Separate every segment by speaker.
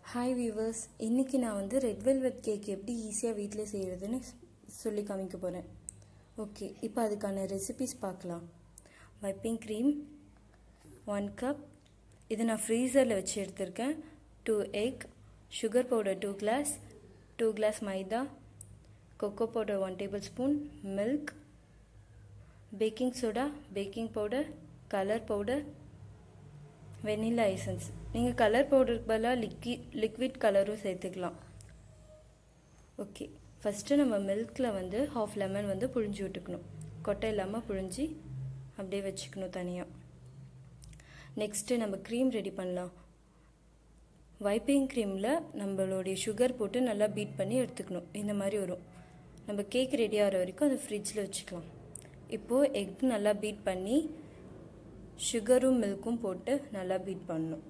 Speaker 1: hi viewers இன்றைக்கி நான் வந்து ரெட் வெல்வெட் கேக் எப்படி ஈஸியாக வீட்டில் செய்கிறதுன்னு சொல்லி காமிக்க போகிறேன் ஓகே இப்போ அதுக்கான ரெசிபிஸ் பார்க்கலாம் வைப்பிங் க்ரீம் ஒன் கப் இது நான் ஃப்ரீசரில் வச்சு எடுத்திருக்கேன் two egg sugar powder two glass two glass மைதா cocoa powder one tablespoon milk baking soda baking powder colour powder vanilla essence நீங்கள் கலர் பவுடருக்கு பதிலாக லிக்கி லிக்விட் கலரும் சேர்த்துக்கலாம் ஓகே ஃபஸ்ட்டு நம்ம மில்கில் வந்து ஹாஃப் லெமன் வந்து புழிஞ்சு விட்டுக்கணும் கொட்டை இல்லாமல் புழிஞ்சி அப்படியே வச்சுக்கணும் தனியாக நெக்ஸ்ட்டு நம்ம க்ரீம் ரெடி பண்ணலாம் வைப்பிங் க்ரீமில் நம்மளுடைய சுகர் போட்டு நல்லா பீட் பண்ணி எடுத்துக்கணும் இந்த மாதிரி வரும் நம்ம கேக் ரெடி ஆகிற வரைக்கும் அதை ஃப்ரிட்ஜில் வச்சுக்கலாம் இப்போது எக் நல்லா பீட் பண்ணி சுகரும் மில்க்கும் போட்டு நல்லா பீட் பண்ணணும்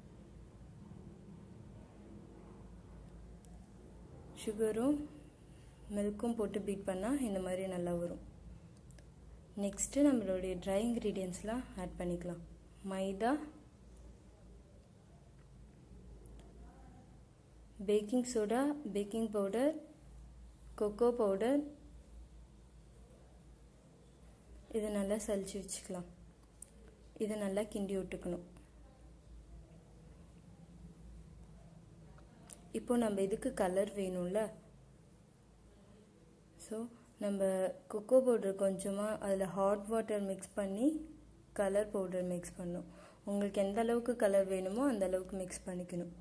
Speaker 1: சுகரும் மில்க்கும் போட்டு பீட் பண்ணால் இந்த மாதிரி நல்லா வரும் நெக்ஸ்ட்டு நம்மளுடைய ட்ரை இன்க்ரீடியன்ஸ்லாம் ஆட் பண்ணிக்கலாம் மைதா baking soda baking powder cocoa powder இதை நல்லா சலிச்சு வச்சுக்கலாம் இதை நல்லா கிண்டி விட்டுக்கணும் இப்போ நம்ம இதுக்கு கலர் வேணும்ல ஸோ நம்ம கொக்கோ பவுடர் கொஞ்சமாக அதில் ஹாட் வாட்டர் மிக்ஸ் பண்ணி கலர் பவுடர் மிக்ஸ் பண்ணணும் உங்களுக்கு எந்த அளவுக்கு கலர் வேணுமோ அந்த அளவுக்கு மிக்ஸ் பண்ணிக்கணும்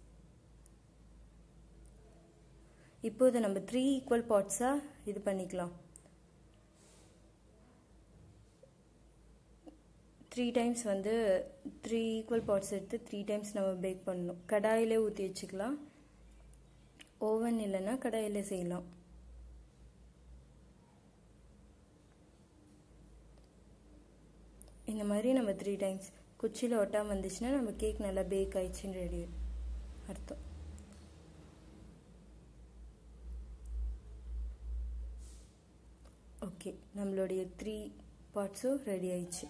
Speaker 1: இப்போ இதை நம்ம த்ரீ ஈக்குவல் பார்ட்ஸாக இது பண்ணிக்கலாம் த்ரீ டைம்ஸ் வந்து த்ரீ ஈக்குவல் பார்ட்ஸ் எடுத்து த்ரீ டைம்ஸ் நம்ம பேக் பண்ணணும் கடாயிலே ஊற்றி வச்சுக்கலாம் ஓவன் இல்லைன்னா கடாயில் செய்யலாம் இந்த மாதிரி நம்ம த்ரீ டைம்ஸ் குச்சியில் ஒட்டாமல் வந்துச்சுன்னா நம்ம கேக் நல்லா பேக் ஆயிடுச்சுன்னு ரெடி அர்த்தம் ஓகே நம்மளுடைய த்ரீ பார்ட்ஸும் ரெடி ஆயிடுச்சு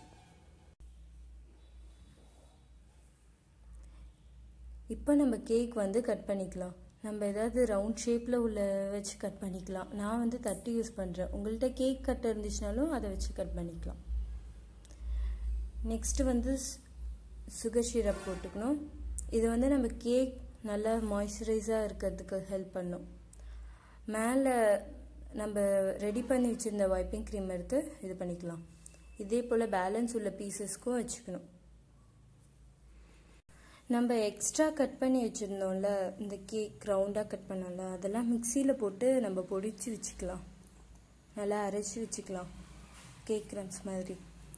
Speaker 1: இப்போ நம்ம கேக் வந்து கட் பண்ணிக்கலாம் நம்ம ஏதாவது ரவுண்ட் ஷேப்பில் உள்ள வச்சு கட் பண்ணிக்கலாம் நான் வந்து தட்டு யூஸ் பண்ணுறேன் உங்கள்கிட்ட கேக் கட் இருந்துச்சுனாலும் அதை வச்சு கட் பண்ணிக்கலாம் நெக்ஸ்ட்டு வந்து சுகர் சிரப் போட்டுக்கணும் இது வந்து நம்ம கேக் நல்லா மாய்ஸ்சரைஸாக இருக்கிறதுக்கு ஹெல்ப் பண்ணும் மேலே நம்ம ரெடி பண்ணி வச்சுருந்த வைப்பிங் க்ரீம் எடுத்து இது பண்ணிக்கலாம் இதே போல் பேலன்ஸ் உள்ள பீசஸ்க்கும் வச்சுக்கணும் நம்ம எக்ஸ்ட்ரா கட் பண்ணி வச்சுருந்தோம்ல இந்த கேக் ரவுண்டாக கட் பண்ணோம்ல அதெல்லாம் மிக்சியில் போட்டு நம்ம பொடிச்சு வச்சுக்கலாம் நல்லா அரைச்சி வச்சுக்கலாம் கேக் க்ரம்ஸ் மாதிரி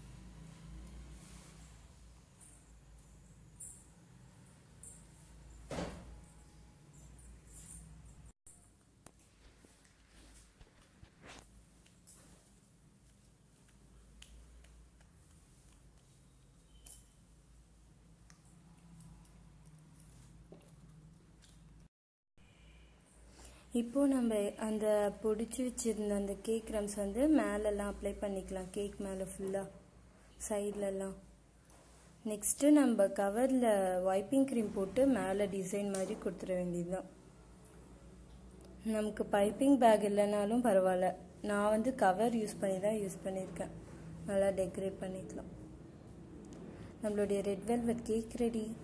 Speaker 1: இப்போது நம்ம அந்த பொடிச்சு வச்சுருந்த அந்த கேக் ரம்ஸ் வந்து மேலெல்லாம் அப்ளை பண்ணிக்கலாம் கேக் மேலே ஃபுல்லாக சைட்லலாம் நெக்ஸ்ட்டு நம்ம கவரில் வைப்பிங் க்ரீம் போட்டு மேலே டிசைன் மாதிரி கொடுத்துட வேண்டியதுதான் நமக்கு பைப்பிங் பேக் இல்லைனாலும் பரவாயில்ல நான் வந்து கவர் யூஸ் பண்ணி தான் யூஸ் பண்ணியிருக்கேன் நல்லா டெக்கரேட் பண்ணிக்கலாம் நம்மளுடைய ரெட் வெல்வெட் கேக் ரெடி